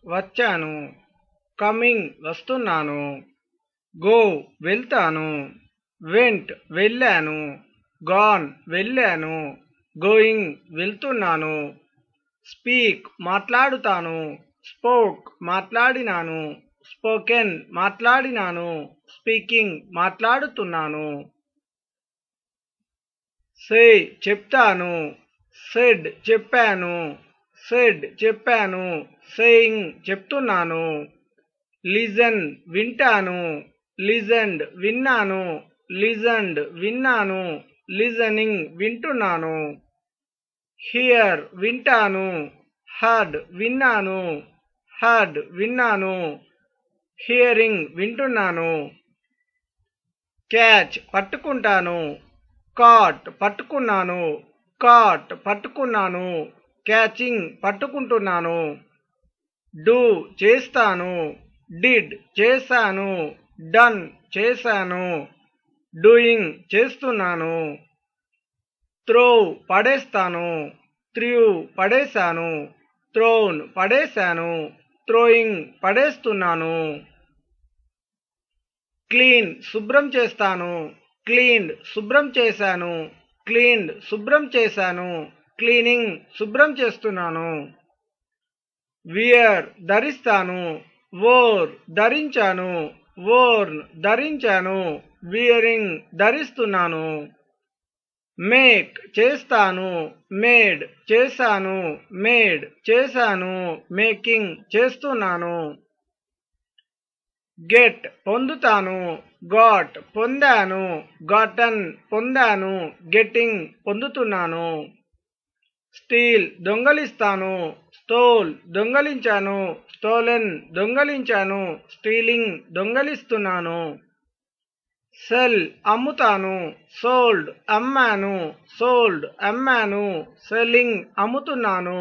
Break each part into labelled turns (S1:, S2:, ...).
S1: వచ్చాను కమింగ్ వస్తున్నాను గో వెళ్తాను వెంట్ వెళ్ళాను గాన్ వెళ్ళాను గోయింగ్ వెళ్తున్నాను స్పీక్ మాట్లాడుతాను స్పోక్ మాట్లాడినాను స్పోకెన్ మాట్లాడినాను స్పీకింగ్ మాట్లాడుతున్నాను సే చెప్తాను సెడ్ చెప్పాను సెడ్ చెప్పాను సేయింగ్ చెప్తున్నాను లిజన్ వింటాను లిజన్డ్ విన్నాను లిజన్డ్ విన్నాను లిజనింగ్ వింటున్నాను హియర్ వింటాను హర్డ్ విన్నాను హర్డ్ విన్నాను హియరింగ్ వింటున్నాను క్యాచ్ పట్టుకుంటాను కాట్ పట్టుకున్నాను కాట్ పట్టుకున్నాను క్యాచింగ్ పట్టుకుంటున్నాను డూ చేస్తాను డిడ్ చేశాను డన్ చేశాను డూయింగ్ చేస్తున్నాను త్రో పడేస్తాను త్రియూ పడేశాను త్రోన్ పడేశాను త్రోయింగ్ పడేస్తున్నాను క్లీన్ శుభ్రం చేస్తాను క్లీన్డ్ శుభ్రం చేశాను క్లీన్డ్ శుభ్రం చేశాను క్లీనింగ్ శుభ్రం చేస్తున్నాను వియర్ ధరిస్తాను వోర్ ధరించాను వోర్న్ ధరించాను వియరింగ్ ధరిస్తున్నాను మేక్ చేస్తాను మేడ్ చేశాను మేడ్ చేశాను మేకింగ్ చేస్తున్నాను గెట్ పొందుతాను గాట్ పొందాను గాటన్ పొందాను గెట్టింగ్ పొందుతున్నాను స్టీల్ దొంగలిస్తాను స్టోల్ దొంగలించాను స్టోలెన్ దొంగలించాను స్టీలింగ్ దొంగలిస్తున్నాను సెల్ అమ్ముతాను సోల్డ్ అమ్మాను సోల్డ్ అమ్మాను సెల్లింగ్ అమ్ముతున్నాను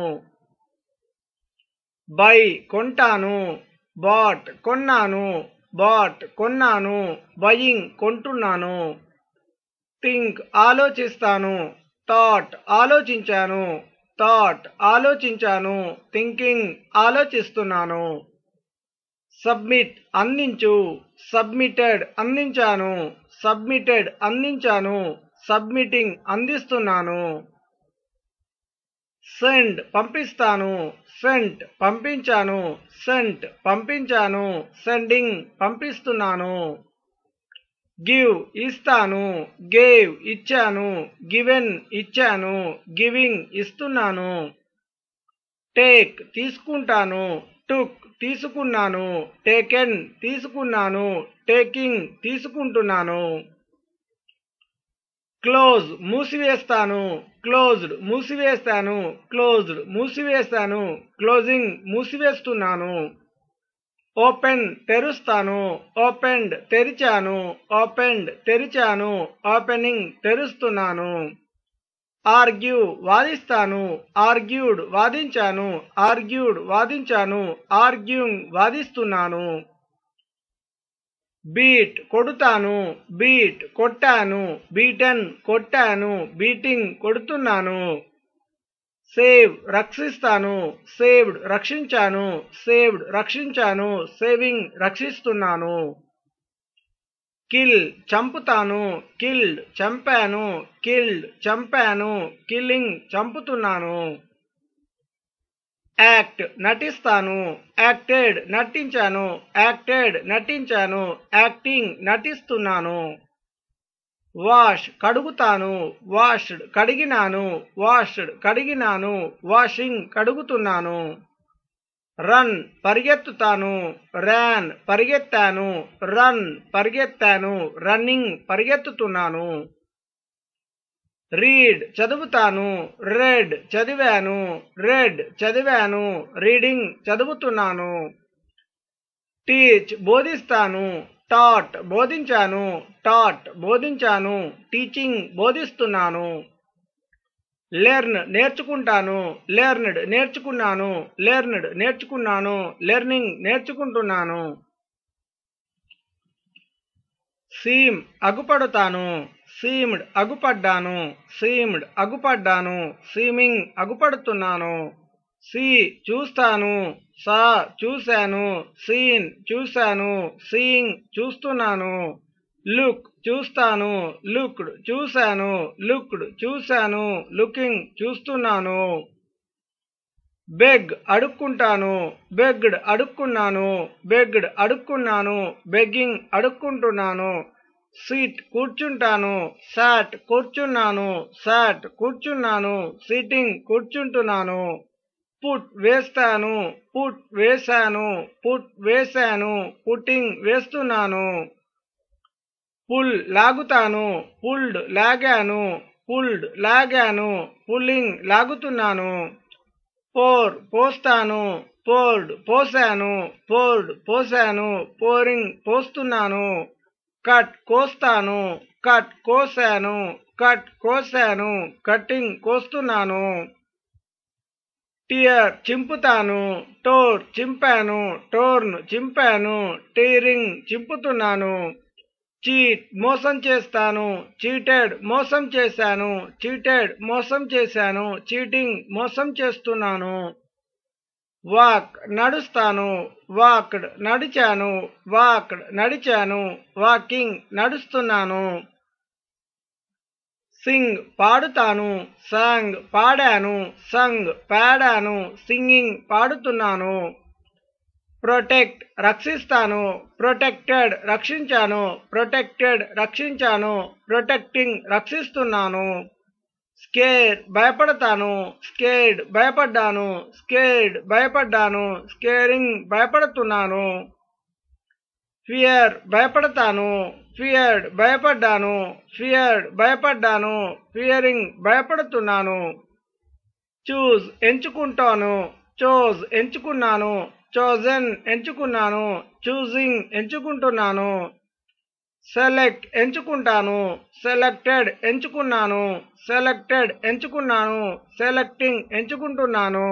S1: బై కొంటాను బాట్ కొన్నాను బాట్ కొన్నాను బయింగ్ కొంటున్నాను థింక్ ఆలోచిస్తాను థాట్ ఆలోచించాను థాట్ ఆలోచించాను థింకింగ్ ఆలోచిస్తున్నాను సబ్మిట్ అందించు సబ్మిటెడ్ అందించాను సబ్మిటెడ్ అందించాను సబ్మిటింగ్ అందిస్తున్నాను సెండ్ పంపిస్తాను సెంట్ పంపించాను సెంట్ పంపించాను సెండింగ్ పంపిస్తున్నాను గివ్ ఇస్తాను గేవ్ ఇచ్చాను గివెన్ ఇచ్చాను గివింగ్ ఇస్తున్నాను టేక్ తీసుకుంటాను టుక్ తీసుకున్నాను టేకెన్ తీసుకున్నాను టేకింగ్ తీసుకుంటున్నాను క్లోజ్ మూసివేస్తాను క్లోజ్డ్ మూసివేస్తాను క్లోజ్డ్ మూసివేస్తాను క్లోజింగ్ మూసివేస్తున్నాను ఓపెన్ తెరుస్తాను ఓపెన్డ్ తెరిచాను ఓపెన్డ్ తెరిచాను ఓపెనింగ్ తెరుస్తున్నాను ఆర్గ్యూ వాదిస్తాను ఆర్గ్యూడ్ వాదించాను ఆర్గ్యూడ్ వాదించాను ఆర్గ్యూయింగ్ వాదిస్తున్నాను బీట్ కొడుతాను బీట్ కొట్టాను బీటన్ కొట్టాను బీటింగ్ కొడుతున్నాను సేవ్ రక్షిస్తాను సేవ్డ్ రక్షించాను సేవ్డ్ రక్షించాను సేవింగ్ రక్షిస్తున్నాను కిల్ చంపుతాను కిల్డ్ చంపాను కిల్డ్ చంపాను కిల్లింగ్ చంపుతున్నాను యాక్ట్ నటిస్తాను యాక్టెడ్ నటించాను యాక్టెడ్ నటించాను యాక్టింగ్ నటిస్తున్నాను వాష్ కడుగుతాను వాష్డ్ కడిగినాను వాష్డ్ కడిగినాను వాషింగ్ కడుగుతున్నాను రన్ పరిగెత్తుతాను ర్యాన్ పరిగెత్తాను రన్ పరిగెత్తాను రన్నింగ్ పరిగెత్తుతున్నాను రీడ్ చదువుతాను రెడ్ చదివాను రెడ్ చదివాను రీడింగ్ చదువుతున్నాను టీచ్ బోధిస్తాను టాట్ బోధించాను టాట్ బోధించాను టీచింగ్ బోధిస్తున్నాను లెర్న్ నేర్చుకుంటాను లెర్న్డ్ నేర్చుకున్నాను లెర్న్డ్ నేర్చుకున్నాను లెర్నింగ్ నేర్చుకుంటున్నాను సీమ్ అగుపడతాను సీమ్డ్ అగుపడ్డాను సీమ్డ్ అగుపడ్డాను సీమింగ్ అగుపడుతున్నాను సి చూస్తాను సా చూశాను సీన్ చూశాను సీయింగ్ చూస్తున్నాను లుక్ చూస్తాను లుక్డ్ చూశాను లుక్డ్ చూశాను లుకింగ్ చూస్తున్నాను బెగ్ అడుక్కుంటాను బెగ్డ్ అడుక్కున్నాను బెగ్డ్ అడుక్కున్నాను బెగ్గింగ్ అడుక్కుంటున్నాను సీట్ కూర్చుంటాను సాట్ కూర్చున్నాను సాట్ కూర్చున్నాను సీటింగ్ కూర్చుంటున్నాను పుట్ వేస్తాను పుట్ వేశాను పుట్ వేశాను పుట్టింగ్ వేస్తున్నాను పుల్ లాగుతాను పుల్డ్ లాగాను పుల్డ్ లాగాను పుల్లింగ్ లాగుతున్నాను పోర్ పోస్తాను పోర్డ్ పోసాను పోర్డ్ పోసాను పోరింగ్ పోస్తున్నాను కట్ కోస్తాను కట్ కోసాను కట్ కోసాను కట్టింగ్ కోస్తున్నాను టియర్ చింపుతాను టోర్ చింపాను టోర్న్ చింపాను టీరింగ్ చింపుతున్నాను చీట్ మోసం చేస్తాను చీటెడ్ మోసం చేశాను చీటెడ్ మోసం చేశాను చీటింగ్ మోసం చేస్తున్నాను వాక్ నడుస్తాను వాక్డ్ నడిచాను వాక్డ్ నడిచాను వాకింగ్ నడుస్తున్నాను సింగ్ పాడుతాను సాంగ్ పాడాను సంగ్ పాడాను సింగింగ్ పాడుతున్నాను ప్రొటెక్ట్ రక్షిస్తాను ప్రొటెక్టెడ్ రక్షించాను ప్రొటెక్టెడ్ రక్షించాను ప్రొటెక్టింగ్ రక్షిస్తున్నాను స్కేర్ భయపడతాను స్కేర్డ్ భయపడ్డాను స్కేర్డ్ భయపడ్డాను స్కేరింగ్ భయపడుతున్నాను ఫియర్ భయపడతాను ఫియర్డ్ భయపడ్డాను ఫియర్డ్ భయపడ్డాను ఫియరింగ్ భయపడుతున్నాను చూజ్ ఎంచుకుంటాను చోజ్ ఎంచుకున్నాను చోజన్ ఎంచుకున్నాను చూజింగ్ ఎంచుకుంటున్నాను సెలెక్ట్ ఎంచుకుంటాను సెలెక్టెడ్ ఎంచుకున్నాను సెలెక్టెడ్ ఎంచుకున్నాను సెలెక్టింగ్ ఎంచుకుంటున్నాను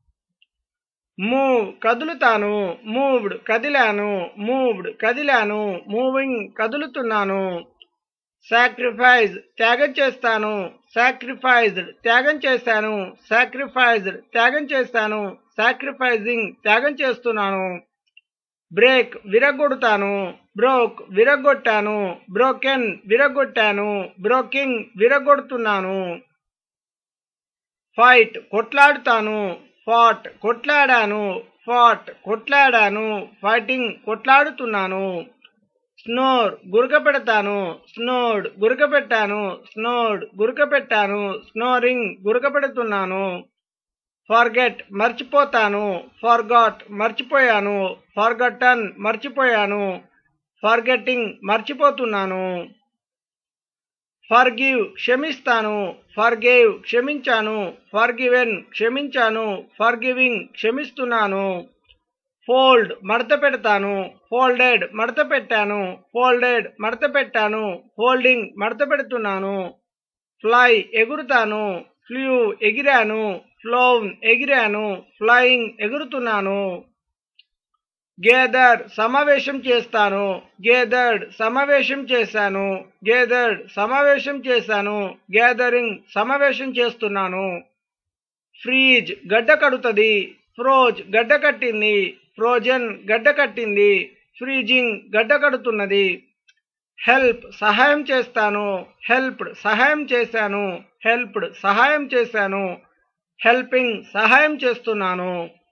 S1: మూవ్ కదులుతాను మూవ్డ్ కదిలాను మూవ్డ్ కదిలాను మూవింగ్ కదులుతున్నాను సాక్రిఫైజ్ త్యాగం చేస్తాను సాక్రిఫైజ్డ్ త్యాగం చేశాను సాక్రిఫైజ్డ్ త్యాగం చేశాను సాక్రిఫైజింగ్ త్యాగం చేస్తున్నాను బ్రేక్ విరగొడతాను బ్రోక్ విరగొట్టాను బ్రోకెన్ విరగొట్టాను బ్రోకింగ్ విరగొడుతున్నాను ఫైట్ కొట్లాడుతాను ఫాట్ కొట్లాడాను ఫాట్ కొట్లాడాను ఫైటింగ్ కొట్లాడుతున్నాను స్నోర్ గురక పెడతాను స్నోడ్ గురక పెట్టాను స్నోడ్ గురక పెట్టాను స్నోరింగ్ గురక పెడుతున్నాను ఫర్గెట్ మర్చిపోతాను ఫర్గాట్ మర్చిపోయాను ఫర్గటన్ మర్చిపోయాను ఫర్గెట్టింగ్ మర్చిపోతున్నాను ఫర్గివ్ క్షమిస్తాను ఫర్గేవ్ క్షమించాను ఫర్గివెన్ క్షమించాను ఫర్గివింగ్ క్షమిస్తున్నాను ఫోల్డ్ మడత పెడతాను ఫోల్డెడ్ మడత పెట్టాను ఫోల్డెడ్ మడత పెట్టాను ఫోల్డింగ్ మడత పెడుతున్నాను ఫ్లై ఎగురుతాను ఫ్లూ ఎగిరాను ఫ్లోన్ ఎగిరాను ఫ్లయింగ్ ఎగురుతున్నాను గేదర్ సమావేశం చేస్తాను గేదర్డ్ సమావేశం చేశాను గేదర్డ్ సమావేశం చేశాను గ్యాదరింగ్ సమావేశం చేస్తున్నాను ఫ్రీజ్ గడ్డ కడుతుంది ఫ్రోజ్ గడ్డ కట్టింది ఫ్రోజన్ గడ్డ కట్టింది ఫ్రీజింగ్ గడ్డ కడుతున్నది హెల్ప్ సహాయం చేస్తాను హెల్ప్డ్ సహాయం చేశాను హెల్ప్డ్ సహాయం చేశాను హెల్పింగ్ సహాయం చేస్తున్నాను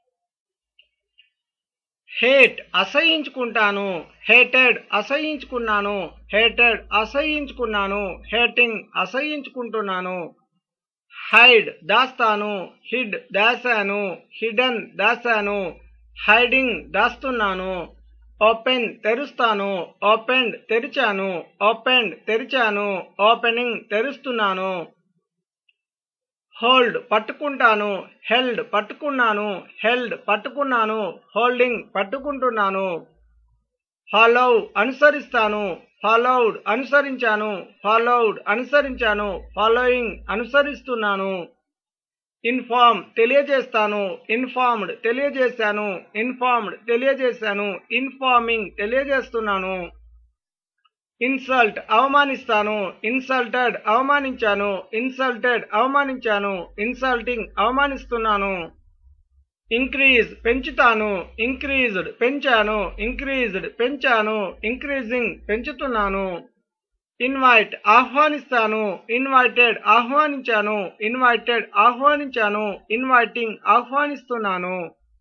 S1: హేట్ అసహించుకుంటాను హేటెడ్ అసహించుకున్నాను హేటెడ్ అసహించుకున్నాను హేటింగ్ అసహించుకుంటున్నాను హైడ్ దాస్తాను హిడ్ దాశాను హిడన్ దాశాను హైడింగ్ దాస్తున్నాను ఓపెన్ తెరుస్తాను ఓపెన్డ్ తెరిచాను ఓపెన్డ్ తెరిచాను ఓపెనింగ్ తెరుస్తున్నాను హోల్డ్ పట్టుకుంటాను హెల్డ్ పట్టుకున్నాను హెల్డ్ పట్టుకున్నాను హోల్డింగ్ పట్టుకుంటున్నాను ఫాలో అనుసరిస్తాను ఫాలోడ్ అనుసరించాను ఫాలోడ్ అనుసరించాను ఫాలోయింగ్ అనుసరిస్తున్నాను ఇన్ఫార్మ్ తెలియజేస్తాను ఇన్ఫార్మ్డ్ తెలియజేశాను ఇన్ఫార్మ్డ్ తెలియజేశాను ఇన్ఫార్మింగ్ తెలియజేస్తున్నాను ఇన్సల్ట్ అవమానిస్తాను ఇన్సల్టెడ్ అవమానించాను ఇన్సల్టెడ్ అవమానించాను ఇన్సల్టింగ్ అవమానిస్తున్నాను ఇంక్రీజ్ పెంచుతాను ఇంక్రీజ్డ్ పెంచాను ఇంక్రీజ్డ్ పెంచాను ఇంక్రీజింగ్ పెంచుతున్నాను ఇన్వైట్ ఆహ్వానిస్తాను ఇన్వైటెడ్ ఆహ్వానించాను ఇన్వైటెడ్ ఆహ్వానించాను ఇన్వైటింగ్ ఆహ్వానిస్తున్నాను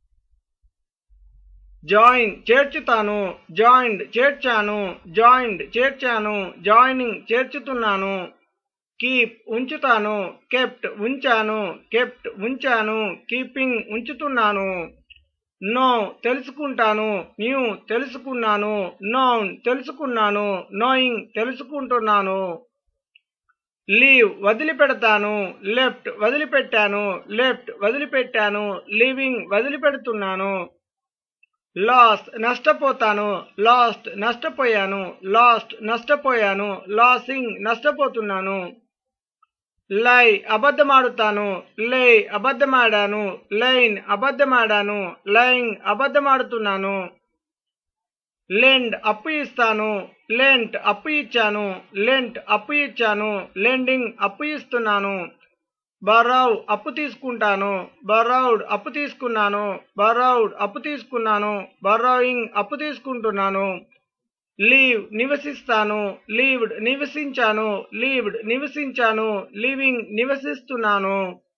S1: జాయిన్ చేర్చుతాను జాయిన్డ్ చేర్చాను జాయిన్డ్ చేర్చాను జాయినింగ్ చేర్చుతున్నాను కీప్ ఉంచుతాను కెప్ట్ ఉంచాను కెప్ట్ ఉంచాను కీపింగ్ ఉంచుతున్నాను నో తెలుసుకుంటాను న్యూ తెలుసుకున్నాను నోన్ తెలుసుకున్నాను నోయింగ్ తెలుసుకుంటున్నాను లీవ్ వదిలిపెడతాను లెఫ్ట్ వదిలిపెట్టాను లెఫ్ట్ వదిలిపెట్టాను లీవింగ్ వదిలిపెడుతున్నాను లాస్ నష్టపోతాను లాస్ట్ నష్టపోయాను లాస్ట్ నష్టపోయాను లాసింగ్ నష్టపోతున్నాను లై అబద్ధమాడుతాను లై అబద్ధమాడాను లైన్ అబద్ధమాడాను లైంగ్ అబద్ధమాడుతున్నాను లెండ్ అప్పు ఇస్తాను లెంట్ అప్పు ఇచ్చాను లెంట్ అప్పు ఇచ్చాను లెండింగ్ అప్పు ఇస్తున్నాను బరౌ అప్పు తీసుకుంటాను బరౌడ్ అప్పు తీసుకున్నాను బరౌడ్ అప్పు తీసుకున్నాను బరౌయింగ్ అప్పు తీసుకుంటున్నాను లీవ్ నివసిస్తాను లీవ్డ్ నివసించాను లీవ్డ్ నివసించాను లీవింగ్ నివసిస్తున్నాను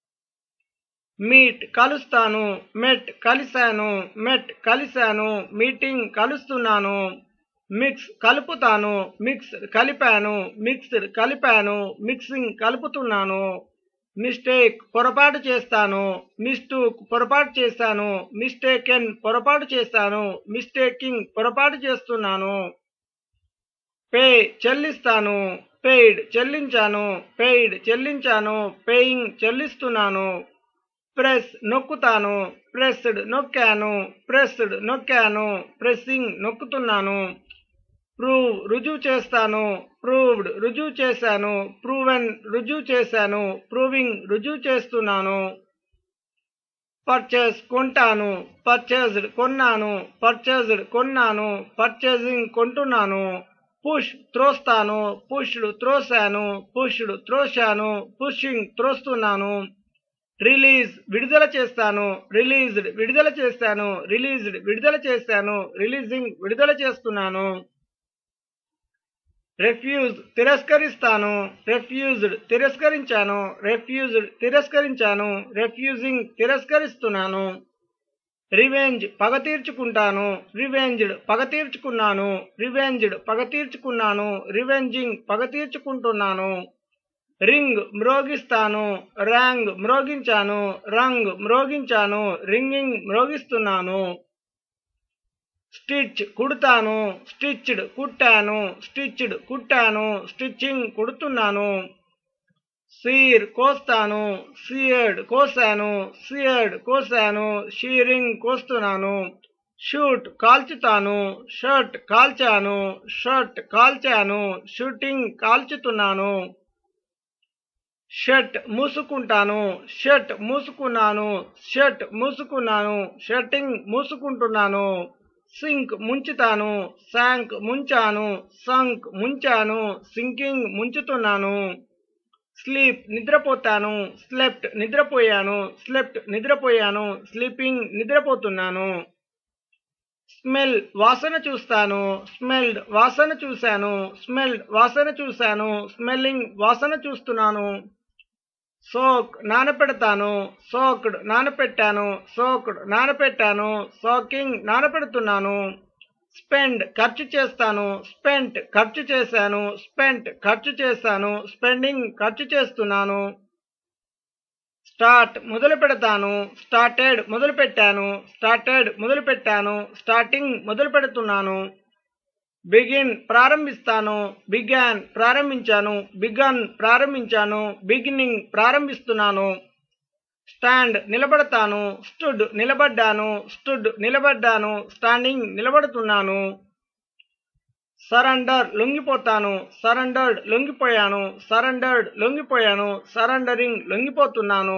S1: మీట్ కలుస్తాను మెట్ కలిశాను మెట్ కలిశాను మీటింగ్ కలుస్తున్నాను మిక్స్ కలుపుతాను మిక్స్ కలిపాను మిక్స్డ్ కలిపాను మిక్సింగ్ కలుపుతున్నాను మిస్టేక్ పొరపాటు చేస్తాను మిస్టూక్ పొరపాటు చేశాను మిస్టేకెన్ పొరపాటు చేశాను మిస్టేకింగ్ పొరపాటు చేస్తున్నాను పే చెల్లిస్తాను పెయిడ్ చెల్లించాను పెయిడ్ చెల్లించాను పేయింగ్ చెల్లిస్తున్నాను ప్రెస్ నొక్కుతాను ప్రెస్డ్ నొక్కాను ప్రెస్డ్ నొక్కాను ప్రెస్సింగ్ నొక్కుతున్నాను ప్రూవ్ రుజువు చేస్తాను ప్రూవ్డ్ రుజువు చేశాను ప్రూవెన్ రుజువు చేశాను ప్రూవింగ్ రుజువు చేస్తున్నాను పర్చేస్ కొంటాను పర్చేజ్డ్ కొన్నాను పర్చేజ్డ్ కొన్నాను పర్చేజింగ్ కొంటున్నాను పుష్ త్రోస్తాను పుష్డ్ త్రోసాను పుష్డ్ త్రోశాను పుషింగ్ త్రోస్తున్నాను రిలీజ్ విడుదల చేస్తాను రిలీజ్డ్ విడుదల చేస్తాను రిలీజ్డ్ విడుదల చేశాను రిలీజింగ్ విడుదల చేస్తున్నాను రెఫ్యూజ్ తిరస్కరిస్తాను రెఫ్యూజ్డ్ తిరస్కరించాను రెఫ్యూజ్డ్ తిరస్కరించాను రెఫ్యూజింగ్ తిరస్కరిస్తున్నాను రివెంజ్ పగ తీర్చుకుంటాను రివెంజ్డ్ పగ తీర్చుకున్నాను రివెంజ్డ్ పగ తీర్చుకున్నాను రివెంజింగ్ పగ తీర్చుకుంటున్నాను రింగ్ మ్రోగిస్తాను ర్యాంగ్ మ్రోగించాను రంగ్ మ్రోగించాను రింగింగ్ మ్రోగిస్తున్నాను స్టిచ్ కుడతాను స్టిచ్డ్ కుట్టాను స్టిచ్డ్ కుట్టాను స్టిచ్చింగ్ కుడుతున్నాను సీర్ కోస్తాను సీయర్డ్ కోసాను సీయర్డ్ కోసాను షీరింగ్ కోస్తున్నాను షూట్ కాల్చుతాను షర్ట్ కాల్చాను షర్ట్ కాల్చాను షూటింగ్ కాల్చుతున్నాను షర్ట్ మూసుకుంటాను షర్ట్ మూసుకున్నాను షర్ట్ మూసుకున్నాను షర్టింగ్ మూసుకుంటున్నాను సింక్ ముంచుతాను శాంక్ ముంచాను సంక్ ముంచాను సింకింగ్ ముంచుతున్నాను స్లీప్ నిద్రపోతాను స్లెప్ట్ నిద్రపోయాను స్లెప్ట్ నిద్రపోయాను స్లీపింగ్ నిద్రపోతున్నాను స్మెల్ వాసన చూస్తాను స్మెల్డ్ వాసన చూశాను స్మెల్డ్ వాసన చూశాను స్మెల్లింగ్ వాసన చూస్తున్నాను సోక్ నానపెడతాను సోక్డ్ నానపెట్టాను సోక్డ్ నానపెట్టాను సోకింగ్ నానపెడుతున్నాను స్పెండ్ ఖర్చు చేస్తాను స్పెంట్ ఖర్చు చేశాను స్పెంట్ ఖర్చు చేశాను స్పెండింగ్ ఖర్చు చేస్తున్నాను స్టార్ట్ మొదలు పెడతాను స్టార్టెడ్ మొదలు పెట్టాను స్టార్టెడ్ మొదలు పెట్టాను స్టార్టింగ్ మొదలు పెడుతున్నాను బిగిన్ ప్రారంభిస్తాను బిగాన్ ప్రారంభించాను బిగన్ ప్రారంభించాను బిగినింగ్ ప్రారంభిస్తున్నాను స్టాండ్ నిలబడతాను స్టుడ్ నిలబడ్డాను స్టుడ్ నిలబడ్డాను స్టాండింగ్ నిలబడుతున్నాను సరెండర్ లొంగిపోతాను సరెండర్డ్ లొంగిపోయాను సరెండర్డ్ లొంగిపోయాను సరెండరింగ్ లొంగిపోతున్నాను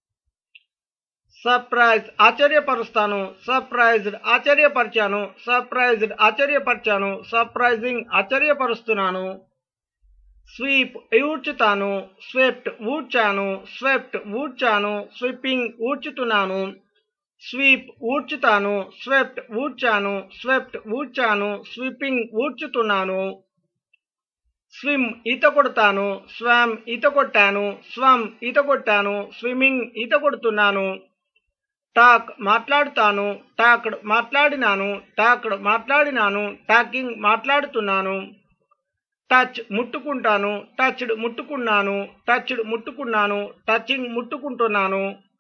S1: సర్ప్రైజ్ ఆశ్చర్యపరుస్తాను సర్ప్రైజ్డ్ ఆశ్చర్యపరిచాను సర్ప్రైజ్డ్ ఆశ్చర్యపరిచాను సర్ప్రైజింగ్ ఆశ్చర్యపరుస్తున్నాను స్వీప్ ఊడ్చుతాను స్వెప్ట్ ఊడ్చాను స్వెప్ట్ ఊడ్చాను స్వీపింగ్ ఊడ్చుతున్నాను స్వీప్ ఊడ్చుతాను స్వెప్ట్ ఊడ్చాను స్వెప్ట్ ఊడ్చాను స్వీపింగ్ ఊడ్చుతున్నాను స్విమ్ ఈత కొడతాను స్వామ్ ఈత కొట్టాను స్వమ్ ఈత కొట్టాను స్విమ్మింగ్ ఈత కొడుతున్నాను టాక్ మాట్లాడుతాను టాక్డ్ మాట్లాడినాను టాక్డ్ మాట్లాడినాను టాకింగ్ మాట్లాడుతున్నాను టచ్ ముట్టుకుంటాను టచ్డ్ ముట్టుకున్నాను టచ్డ్ ముట్టుకున్నాను టచింగ్ ముట్టుకుంటున్నాను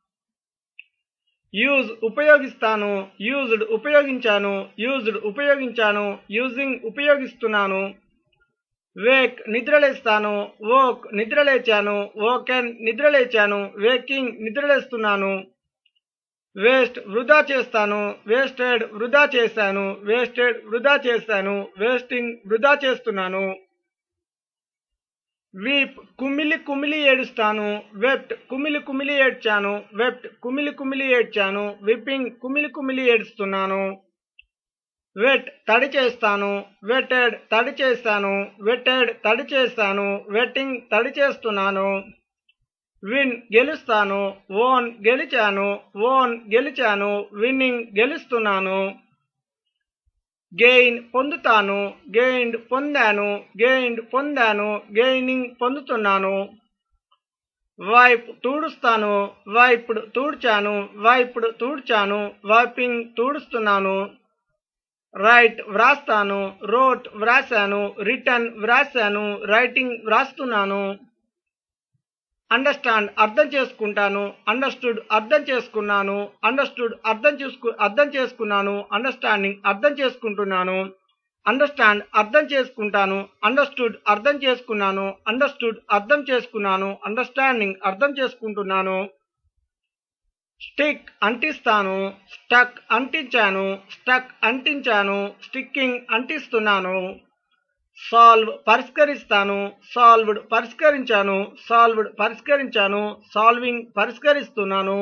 S1: యూజ్ ఉపయోగిస్తాను యూజ్డ్ ఉపయోగించాను యూజ్డ్ ఉపయోగించాను యూజింగ్ ఉపయోగిస్తున్నాను వేక్ నిద్రలేస్తాను వోక్ నిద్రలేచాను వోకెన్ నిద్రలేచాను వేకింగ్ నిద్రలేస్తున్నాను వేస్ట్ వృధా చేస్తాను వేస్టెడ్ వృధా చేశాను వేస్టెడ్ వృధా చేశాను వేస్టింగ్ వృధా చేస్తున్నాను వీప్ కుమిలి కుమిలి ఏడుస్తాను వెప్ట్ కుమిలి కుమిలి ఏడ్చాను వెప్ట్ కుమిలి కుమిలి ఏడ్చాను విప్పింగ్ కుమిలి కుమిలి ఏడుస్తున్నాను వెట్ తడి చేస్తాను వెటెడ్ తడి చేస్తాను వెటెడ్ తడి చేస్తాను వెట్టింగ్ తడి చేస్తున్నాను విన్ గెలుస్తాను ఓన్ గెలిచాను ఓన్ గెలిచాను విన్నింగ్ గెలుస్తున్నాను గెయిన్ పొందుతాను గెయిన్డ్ పొందాను గెయిన్డ్ పొందాను గెయినింగ్ పొందుతున్నాను వైప్ తూడుస్తాను వైప్డ్ తూడ్చాను వైప్డ్ తూడ్చాను వైపింగ్ తూడుస్తున్నాను రైట్ వ్రాస్తాను రోట్ వ్రాసాను రిటర్న్ వ్రాసాను రైటింగ్ వ్రాస్తున్నాను అండర్స్టాండ్ అర్థం చేసుకుంటాను అండర్స్టూడ్ అర్థం చేసుకున్నాను అండర్స్టూడ్ అర్థం చేసుకు అర్థం చేసుకున్నాను అండర్స్టాండింగ్ అర్థం చేసుకుంటున్నాను అండర్స్టాండ్ అర్థం చేసుకుంటాను అండర్స్టూడ్ అర్థం చేసుకున్నాను అండర్స్టూడ్ అర్థం చేసుకున్నాను అండర్స్టాండింగ్ అర్థం చేసుకుంటున్నాను స్టిక్ అంటిస్తాను స్టక్ అంటించాను స్టక్ అంటించాను స్టిక్కింగ్ అంటిస్తున్నాను సాల్వ్ పరిష్కరిస్తాను సాల్వ్డ్ పరిష్కరించాను సాల్వ్డ్ పరిష్కరించాను సాల్వింగ్ పరిష్కరిస్తున్నాను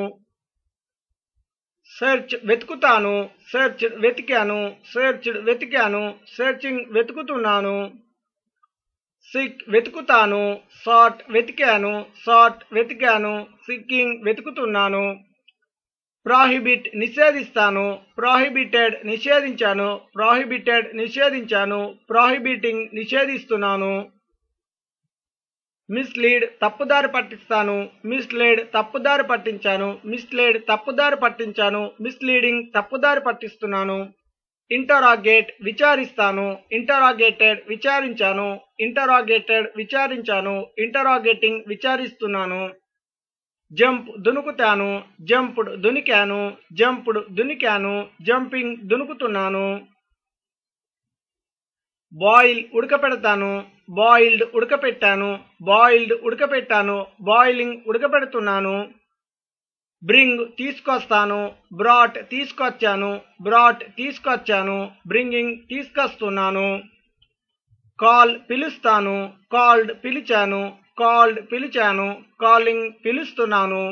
S1: సెర్చ్ వెతుకుతాను సెర్చ్ వెతికాను సెర్చ్డ్ వెతికాను సెర్చింగ్ వెతుకుతున్నాను సిక్ వెతుకుతాను సాట్ వెతికాను సాట్ వెతికాను సిక్కింగ్ వెతుకుతున్నాను ప్రాహిబిట్ నిషేధిస్తాను ప్రాహిబిటెడ్ నిషేధించాను ప్రాహిబిటెడ్ నిషేధించాను ప్రాహిబిటింగ్ నిషేధిస్తున్నాను మిస్లీడ్ తప్పుదారి పట్టిస్తాను మిస్లీడ్ తప్పుదారి పట్టించాను మిస్లీడ్ తప్పుదారి పట్టించాను మిస్లీడింగ్ తప్పుదారి పట్టిస్తున్నాను ఇంటరాగేట్ విచారిస్తాను ఇంటరాగేటెడ్ విచారించాను ఇంటరాగేటెడ్ విచారించాను ఇంటరాగేటింగ్ విచారిస్తున్నాను జంప్ దునుకుతాను జంప్డ్ దునికాను జంప్డ్ దునికాను జంపింగ్ దునుకుతున్నాను బాయిల్ ఉడకపెడతాను బాయిల్డ్ ఉడకపెట్టాను బాయిల్డ్ ఉడకపెట్టాను బాయిలింగ్ ఉడకపెడుతున్నాను బ్రింగ్ తీసుకొస్తాను బ్రాట్ తీసుకొచ్చాను బ్రాట్ తీసుకొచ్చాను బ్రింగింగ్ తీసుకొస్తున్నాను కాల్ పిలుస్తాను కాల్డ్ పిలిచాను కాల్డ్ పిలిచాను కాలింగ్ పిలుస్తున్నాను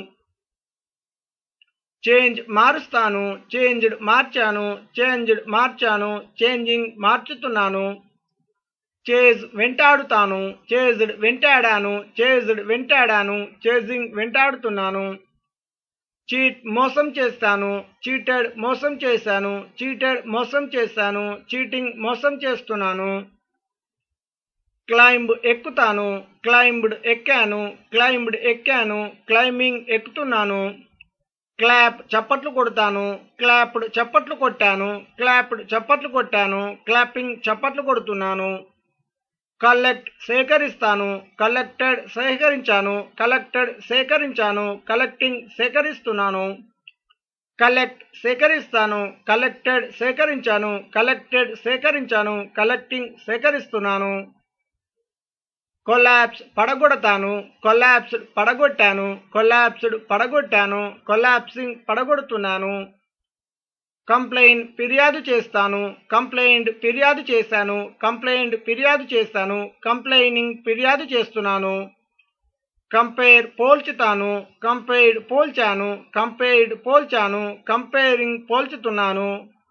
S1: చేంజ్ మారుస్తాను చేంజ్డ్ మార్చాను చేంజ్డ్ మార్చాను చేంజింగ్ మార్చుతున్నాను చేజ్ వెంటాడుతాను చేజ్డ్ వెంటాడాను చేజ్డ్ వెంటాడాను చేజింగ్ వెంటాడుతున్నాను చీట్ మోసం చేస్తాను చీటెడ్ మోసం చేశాను చీటెడ్ మోసం చేశాను చీటింగ్ మోసం చేస్తున్నాను క్లైంబ్ ఎక్కుతాను క్లైంబ్డ్ ఎక్కాను క్లైంబ్డ్ ఎక్కాను క్లైంబింగ్ ఎక్కుతున్నాను క్లాప్ చప్పట్లు కొడతాను క్లాప్డ్ చప్పట్లు కొట్టాను క్లాప్డ్ చప్పట్లు కొట్టాను క్లాపింగ్ చప్పట్లు కొడుతున్నాను కలెక్ట్ సేకరిస్తాను కలెక్టెడ్ సేకరించాను కలెక్టెడ్ సేకరించాను కలెక్టింగ్ సేకరిస్తున్నాను కలెక్ట్ సేకరిస్తాను కలెక్టెడ్ సేకరించాను కలెక్టెడ్ సేకరించాను కలెక్టింగ్ సేకరిస్తున్నాను కొలాప్స్ పడగొడతాను కొలాప్స్డ్ పడగొట్టాను కొలాప్స్డ్ పడగొట్టాను కొలాప్సింగ్ పడగొడుతున్నాను కంప్లైంట్ ఫిర్యాదు చేస్తాను కంప్లైంట్ ఫిర్యాదు చేశాను కంప్లైంట్ ఫిర్యాదు చేస్తాను కంప్లైనింగ్ ఫిర్యాదు చేస్తున్నాను కంపేర్ పోల్చుతాను కంపేర్డ్ పోల్చాను కంపేర్డ్ పోల్చాను కంపేరింగ్ పోల్చుతున్నాను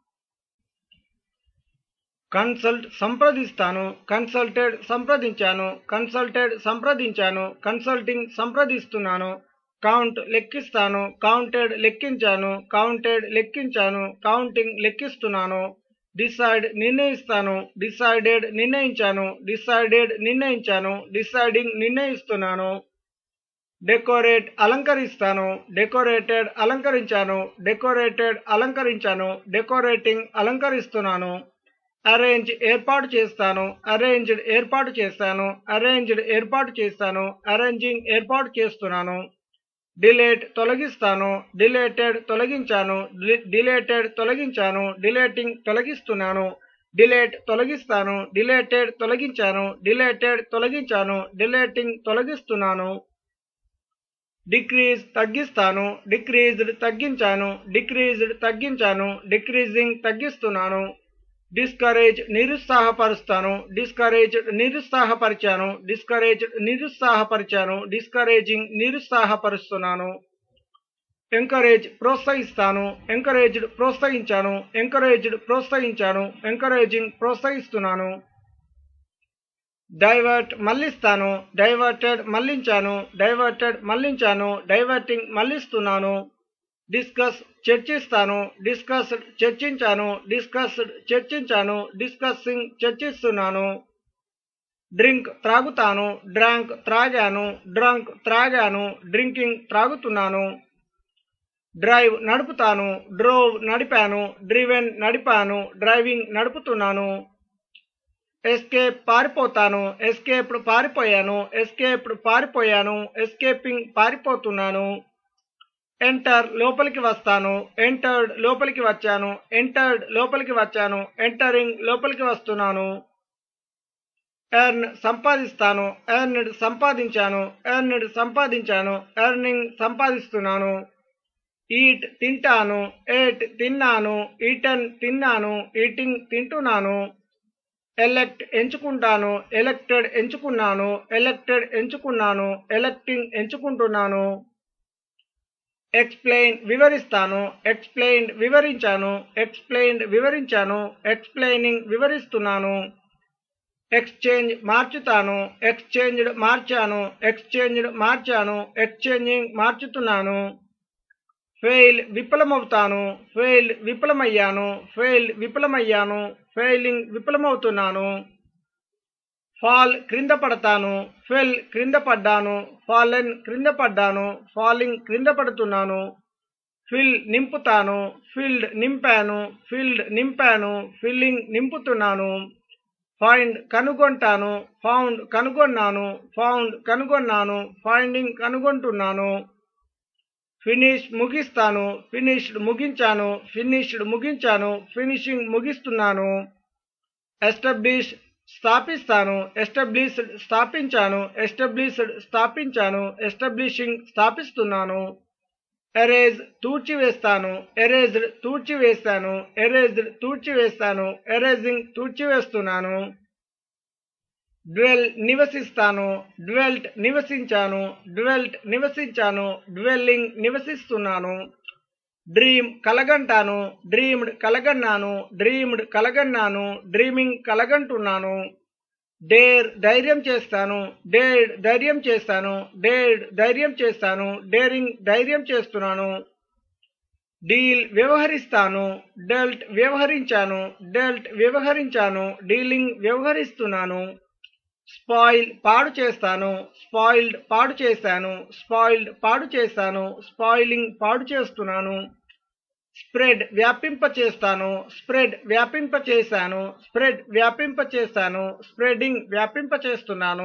S1: కన్సల్ట్ సంప్రదిస్తాను కన్సల్టెడ్ సంప్రదించాను కన్సల్టెడ్ సంప్రదించాను కన్సల్టింగ్ సంప్రదిస్తున్నాను కౌంట్ లెక్కిస్తాను కౌంటెడ్ లెక్కించాను కౌంటెడ్ లెక్కించాను కౌంటింగ్ లెక్కిస్తున్నాను డిసైడ్ నిర్ణయిస్తాను డిసైడెడ్ నిర్ణయించాను డిసైడెడ్ నిర్ణయించాను డిసైడింగ్ నిర్ణయిస్తున్నాను డెకోరేట్ అలంకరిస్తాను డెకోరేటెడ్ అలంకరించాను డెకోరేటెడ్ అలంకరించాను డెకోరేటింగ్ అలంకరిస్తున్నాను అరేంజ్ ఏర్పాటు చేస్తాను అరేంజ్డ్ ఏర్పాటు చేస్తాను అరేంజ్డ్ ఏర్పాటు చేస్తాను అరేంజింగ్ ఏర్పాటు చేస్తున్నాను డిలేట్ తొలగిస్తాను డిలేటెడ్ తొలగించాను డిలేటెడ్ తొలగించాను డిలేటింగ్ తొలగిస్తున్నాను డిలేట్ తొలగిస్తాను డిలేటెడ్ తొలగించాను డిలేటెడ్ తొలగించాను డిలేటింగ్ తొలగిస్తున్నాను డిక్రీజ్ తగ్గిస్తాను డిక్రీజ్డ్ తగ్గించాను డిక్రీజ్డ్ తగ్గించాను డిక్రీజింగ్ తగ్గిస్తున్నాను డిస్కరేజ్ నిరుత్సాహపరుస్తాను డిస్కరేజ్ నిరుత్సాహపరిచాను డిస్కరేజ్ నిరుత్సాహపరిచాను డిస్కరేజింగ్ నిరుత్సాహపరుస్తున్నాను ఎంకరేజ్ ప్రోత్సహిస్తాను ఎంకరేజ్డ్ ప్రోత్సహించాను ఎంకరేజ్డ్ ప్రోత్సహించాను ఎంకరేజింగ్ ప్రోత్సహిస్తున్నాను డైవర్ట్ మళ్ళిస్తాను డైవర్టెడ్ మళ్ళించాను డైవర్టెడ్ మళ్ళించాను డైవర్టింగ్ మళ్ళిస్తున్నాను డిస్కస్ చర్చిస్తాను డిస్కస్ చర్చించాను డిస్కస్ చర్చించాను డిస్కస్సింగ్ చర్చిస్తున్నాను డ్రింక్ త్రాగుతాను డ్రాంక్ త్రాగాను డ్రంక్ త్రాగాను డ్రింకింగ్ త్రాగుతున్నాను డ్రైవ్ నడుపుతాను డ్రోవ్ నడిపాను డ్రివెన్ నడిపాను డ్రైవింగ్ నడుపుతున్నాను ఎస్కేప్ పారిపోతాను ఎస్కేప్డ్ పారిపోయాను ఎస్కేప్డ్ పారిపోయాను ఎస్కేపింగ్ పారిపోతున్నాను ఎంటర్ లోపలికి వస్తాను ఎంటర్డ్ లోపలికి వచ్చాను ఎంటర్డ్ లోపలికి వచ్చాను ఎంటరింగ్ లోపలికి వస్తున్నాను ఎర్న్ సంపాదిస్తాను ఎర్న్డ్ సంపాదించాను ఎర్న్డ్ సంపాదించాను ఎర్నింగ్ సంపాదిస్తున్నాను ఈట్ తింటాను ఏట్ తిన్నాను ఈటన్ తిన్నాను ఈటింగ్ తింటున్నాను ఎలెక్ట్ ఎంచుకుంటాను ఎలెక్టెడ్ ఎంచుకున్నాను ఎలెక్టెడ్ ఎంచుకున్నాను ఎలెక్టింగ్ ఎంచుకుంటున్నాను ఎక్స్ప్లెయిన్ వివరిస్తాను ఎక్స్ప్లెయిన్డ్ వివరించాను ఎక్స్ప్లెయిన్డ్ వివరించాను ఎక్స్ప్లెయినింగ్ వివరిస్తున్నాను ఎక్స్చేంజ్ మార్చుతాను ఎక్స్చేంజ్డ్ మార్చాను ఎక్స్చేంజ్డ్ మార్చాను ఎక్స్చేంజింగ్ మార్చుతున్నాను ఫెయిల్ విఫలమవుతాను ఫెయిల్డ్ విఫలమయ్యాను ఫెయిల్డ్ విఫలమయ్యాను ఫెయిలింగ్ విఫలమవుతున్నాను ఫాల్ క్రింద పడతాను ఫెల్ క్రింద పడ్డాను ఫాలెన్ క్రింద పడ్డాను ఫాలింగ్ క్రింద పడుతున్నాను ఫిల్ నింపుతాను ఫిల్డ్ నింపాను ఫిల్డ్ నింపాను ఫిల్లింగ్ నింపుతున్నాను ఫైండ్ కనుగొంటాను ఫౌండ్ కనుగొన్నాను ఫౌండ్ కనుగొన్నాను ఫైండింగ్ కనుగొంటున్నాను ఫినిష్ ముగిస్తాను ఫినిష్డ్ ముగించాను ఫినిష్డ్ ముగించాను ఫినిషింగ్ ముగిస్తున్నాను ఎస్టాబ్లిష్ స్థాపిస్తాను ఎస్టాబ్లిష్డ్ స్థాపించాను ఎస్టాబ్లిష్డ్ స్థాపించాను ఎస్టాబ్లిషింగ్ స్థాపిస్తున్నాను ఎరేజ్ తూడ్చివేస్తాను ఎరేజ్డ్ తూడ్చివేస్తాను ఎరేజ్డ్ తూడ్చివేస్తాను ఎరేజింగ్ తూడ్చివేస్తున్నాను డ్వెల్ నివసిస్తాను డ్వెల్ట్ నివసించాను డ్వెల్ట్ నివసించాను డ్వెల్లింగ్ నివసిస్తున్నాను డ్రీమ్ కలగంటాను డ్రీమ్డ్ కలగన్నాను డ్రీమ్డ్ కలగన్నాను డ్రీమింగ్ కలగంటున్నాను డేర్ ధైర్యం చేస్తాను డేడ్ ధైర్యం చేస్తాను డేడ్ ధైర్యం చేస్తాను డేరింగ్ ధైర్యం చేస్తున్నాను డీల్ వ్యవహరిస్తాను డెల్ట్ వ్యవహరించాను డెల్ట్ వ్యవహరించాను డీలింగ్ వ్యవహరిస్తున్నాను స్పాయిల్ పాడు చేస్తాను స్పాయిల్డ్ పాడు చేశాను స్పాయిల్డ్ పాడు చేశాను స్పాయిలింగ్ పాడు చేస్తున్నాను స్ప్రెడ్ వ్యాపింప చేస్తాను స్ప్రెడ్ వ్యాపింప చేశాను స్ప్రెడ్ వ్యాపింప చేశాను స్ప్రెడింగ్ వ్యాపింప చేస్తున్నాను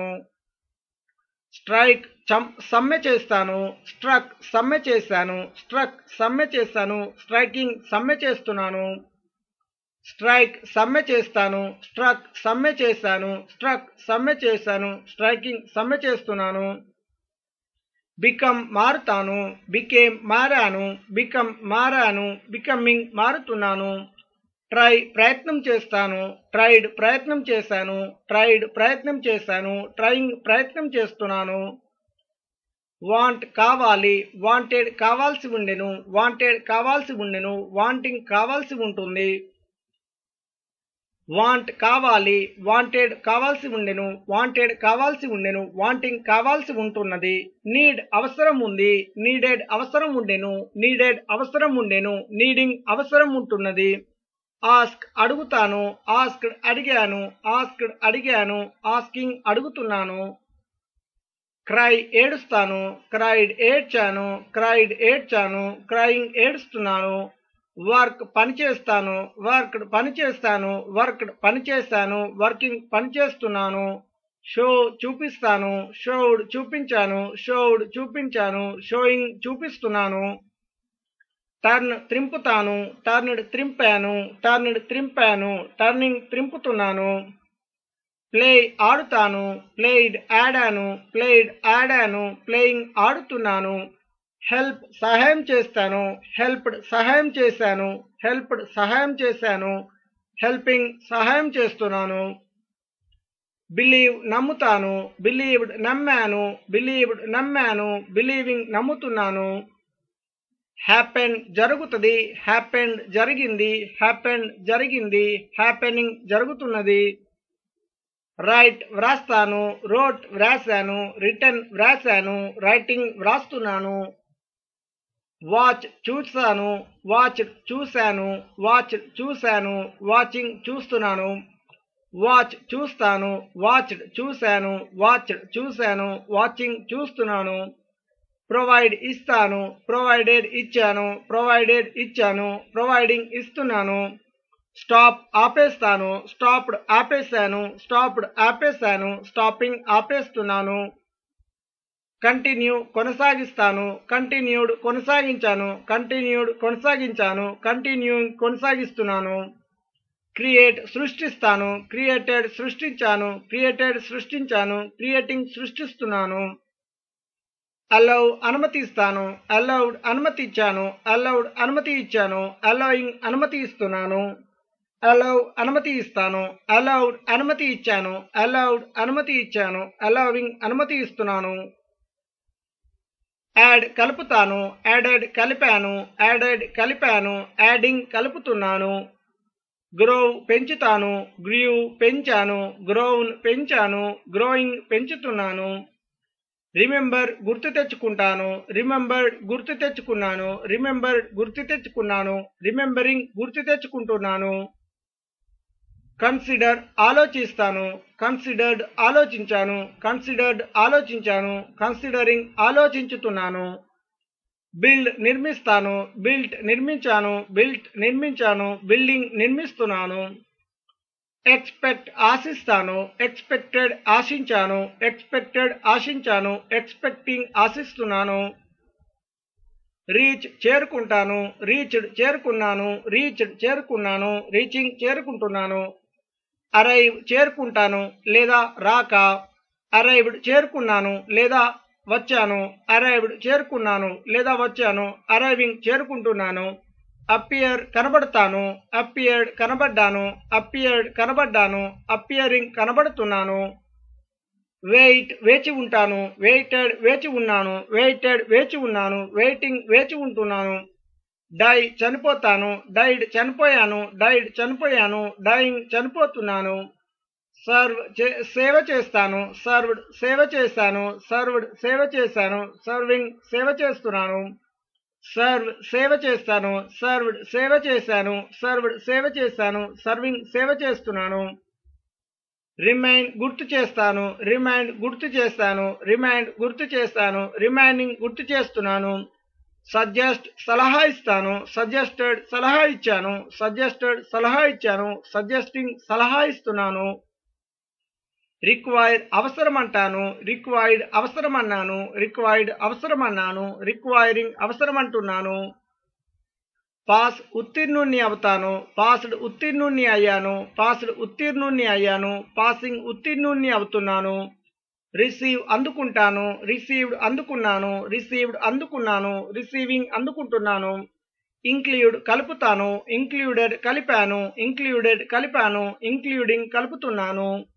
S1: స్ట్రైక్ సమ్మె చేస్తాను స్ట్రక్ సమ్మె చేశాను స్ట్రక్ సమ్మె చేశాను స్ట్రైకింగ్ సమ్మె చేస్తున్నాను స్ట్రైక్ సమ్మె చేస్తాను స్ట్రక్ సమ్మె చేశాను స్ట్రక్ సమ్మె చేశాను స్ట్రైకింగ్ సమ్మె చేస్తున్నాను బికమ్ మారుతాను బికేమ్ మారాను బికమ్ మారాను బికమింగ్ మారుతున్నాను ట్రై ప్రయత్నం చేస్తాను ట్రైడ్ ప్రయత్నం చేశాను ట్రైడ్ ప్రయత్నం చేశాను ట్రైయింగ్ ప్రయత్నం చేస్తున్నాను వాంట్ కావాలి వాంటెడ్ కావాల్సి ఉండెను వాంటెడ్ కావాల్సి ఉండెను వాంటింగ్ కావాల్సి ఉంటుంది వాంట్ కావాలి వాంటెడ్ కావాల్సి ఉండెను వాంటెడ్ కావాల్సి ఉండెను వాంటింగ్ కావాల్సి ఉంటున్నది నీడ్ అవసరం ఉంది నీడెడ్ అవసరం ఉండెను నీడెడ్ అవసరం ఉండెను నీడింగ్ అవసరం ఉంటున్నది ఆస్క్ అడుగుతాను ఆస్క్డ్ అడిగాను ఆస్క్డ్ అడిగాను ఆస్కింగ్ అడుగుతున్నాను క్రై ఏడుస్తాను క్రైడ్ ఏడ్చాను క్రైడ్ ఏడ్చాను క్రైయింగ్ ఏడుస్తున్నాను వర్క్ పని చేస్తాను వర్క్డ్ పని చేస్తాను వర్క్డ్ పని చేస్తాను వర్కింగ్ పని చేస్తున్నాను షో చూపిస్తాను షోడ్ చూపించాను షోడ్ చూపించాను షోయింగ్ చూపిస్తున్నాను టర్న్ త్రింపుతాను టర్న్డ్ త్రింపాను టర్న్డ్ త్రింపాను టర్నింగ్ త్రింపుతున్నాను ప్లే ఆడుతాను ప్లేడ్ ఆడాను ప్లేడ్ ఆడాను ప్లేయింగ్ ఆడుతున్నాను హెల్ప్ సహాయం చేస్తాను హెల్ప్డ్ సహాయం చేశాను హెల్ప్డ్ సహాయం చేశాను హెల్పింగ్ సహాయం చేస్తున్నాను బిలీవ్ నమ్ముతాను బిలీవ్డ్ నమ్మాను బిలీవ్డ్ నమ్మాను బిలీవింగ్ నమ్ముతున్నాను హ్యాపెన్ జరుగుతుంది హ్యాపెండ్ జరిగింది హ్యాపెండ్ జరిగింది హ్యాపెనింగ్ జరుగుతున్నది రైట్ వ్రాస్తాను రోట్ వ్రాసాను రిటర్న్ వ్రాసాను రైటింగ్ వ్రాస్తున్నాను వాచ్ చూసాను వాచ్ చూశాను వాచ్ చూశాను వాచింగ్ చూస్తున్నాను వాచ్ చూస్తాను వాచ్ చూశాను వాచ్ చూశాను వాచింగ్ చూస్తున్నాను ప్రొవైడ్ ఇస్తాను ప్రొవైడెడ్ ఇచ్చాను ప్రొవైడెడ్ ఇచ్చాను ప్రొవైడింగ్ ఇస్తున్నాను స్టాప్ ఆపేస్తాను స్టాప్డ్ ఆపేశాను స్టాప్డ్ ఆపేశాను స్టాపింగ్ ఆపేస్తున్నాను కంటిన్యూ కొనసాగిస్తాను కంటిన్యూడ్ కొనసాగించాను కంటిన్యూడ్ కొనసాగించాను కంటిన్యూయింగ్ కొనసాగిస్తున్నాను క్రియేట్ సృష్టిస్తాను క్రియేటెడ్ సృష్టించాను క్రియేటెడ్ సృష్టించాను క్రియేటింగ్ సృష్టిస్తున్నాను అలౌ అనుమతిస్తాను అలౌడ్ అనుమతి ఇచ్చాను అలౌడ్ అనుమతి ఇచ్చాను అలౌయింగ్ అనుమతి ఇస్తున్నాను అలౌ అనుమతి ఇస్తాను అలౌడ్ అనుమతి ఇచ్చాను అలౌడ్ అనుమతి ఇచ్చాను అలౌవింగ్ అనుమతి ఇస్తున్నాను యాడ్ కలుపుతాను యాడెడ్ కలిపాను యాడెడ్ కలిపాను యాడింగ్ కలుపుతున్నాను గ్రోవ్ పెంచుతాను గ్రీవ్ పెంచాను గ్రోవ్న్ పెంచాను గ్రోయింగ్ పెంచుతున్నాను రిమెంబర్ గుర్తు తెచ్చుకుంటాను రిమెంబర్ గుర్తు తెచ్చుకున్నాను రిమెంబర్ గుర్తు తెచ్చుకున్నాను రిమెంబరింగ్ గుర్తు తెచ్చుకుంటున్నాను కన్సిడర్ ఆలోచిస్తాను కన్సిడర్డ్ ఆలోచించాను కన్సిడర్డ్ ఆలోచించాను కన్సిడరింగ్ ఆలోచించుతున్నాను బిల్డ్ నిర్మిస్తాను బిల్ట్ నిర్మించాను బిల్ట్ నిర్మించాను బిల్డింగ్ నిర్మిస్తున్నాను ఎక్స్పెక్ట్ ఆశిస్తాను ఎక్స్పెక్టెడ్ ఆశించాను ఎక్స్పెక్టెడ్ ఆశించాను ఎక్స్పెక్టింగ్ ఆశిస్తున్నాను రీచ్ చేరుకుంటాను రీచ్డ్ చేరుకున్నాను రీచ్డ్ చేరుకున్నాను రీచింగ్ చేరుకుంటున్నాను అరైవ్ చేరుకుంటాను లేదా రాక అరైవ్డ్ చేరుకున్నాను లేదా వచ్చాను అరైవ్డ్ చేరుకున్నాను లేదా వచ్చాను అరైవింగ్ చేరుకుంటున్నాను అపియర్ కనబడతాను అపియర్డ్ కనబడ్డాను అపియర్డ్ కనబడ్డాను అపియరింగ్ కనబడుతున్నాను వెయిట్ వేచి ఉంటాను వెయిటెడ్ వేచి ఉన్నాను వెయిటెడ్ వేచి ఉన్నాను వెయిటింగ్ వేచి ఉంటున్నాను డై చనిపోతాను డైడ్ చనిపోయాను డైడ్ చనిపోయాను డైయింగ్ చనిపోతున్నాను సర్వ్ సేవ చేస్తాను సర్వ్డ్ సేవ చేశాను సర్వ్డ్ సేవ చేశాను సర్వింగ్ సేవ చేస్తున్నాను సర్వ్ సేవ చేస్తాను సర్వ్డ్ సేవ చేశాను సర్వ్డ్ సేవ చేశాను సర్వింగ్ సేవ చేస్తున్నాను రిమైండ్ గుర్తు చేస్తాను రిమైండ్ గుర్తు చేస్తాను రిమైండ్ గుర్తు చేస్తాను రిమైండింగ్ గుర్తు చేస్తున్నాను సజెస్ట్ సలహా ఇస్తాను సజెస్టెడ్ సలహా ఇచ్చాను సజెస్టెడ్ సలహా ఇచ్చాను సజెస్టింగ్ సలహా ఇస్తున్నాను రిక్వైర్ అవసరం అంటాను రిక్వైర్డ్ అవసరం అన్నాను రిక్వైర్డ్ అవసరం అన్నాను రిక్వైరింగ్ అవసరం అంటున్నాను పాస్ ఉత్తీర్ణుణ్ణి అవుతాను పాస్డ్ ఉత్తీర్ణుణ్ణి అయ్యాను పాస్డ్ ఉత్తీర్ణుణ్ణి అయ్యాను పాసింగ్ ఉత్తీర్ణుణ్ణి అవుతున్నాను రిసీవ్ అందుకుంటాను రిసీవ్డ్ అందుకున్నాను రిసీవ్డ్ అందుకున్నాను రిసీవింగ్ అందుకుంటున్నాను ఇంక్లూడ్ కలుపుతాను ఇంక్లూడెడ్ కలిపాను ఇంక్లూడెడ్ కలిపాను ఇంక్లూడింగ్ కలుపుతున్నాను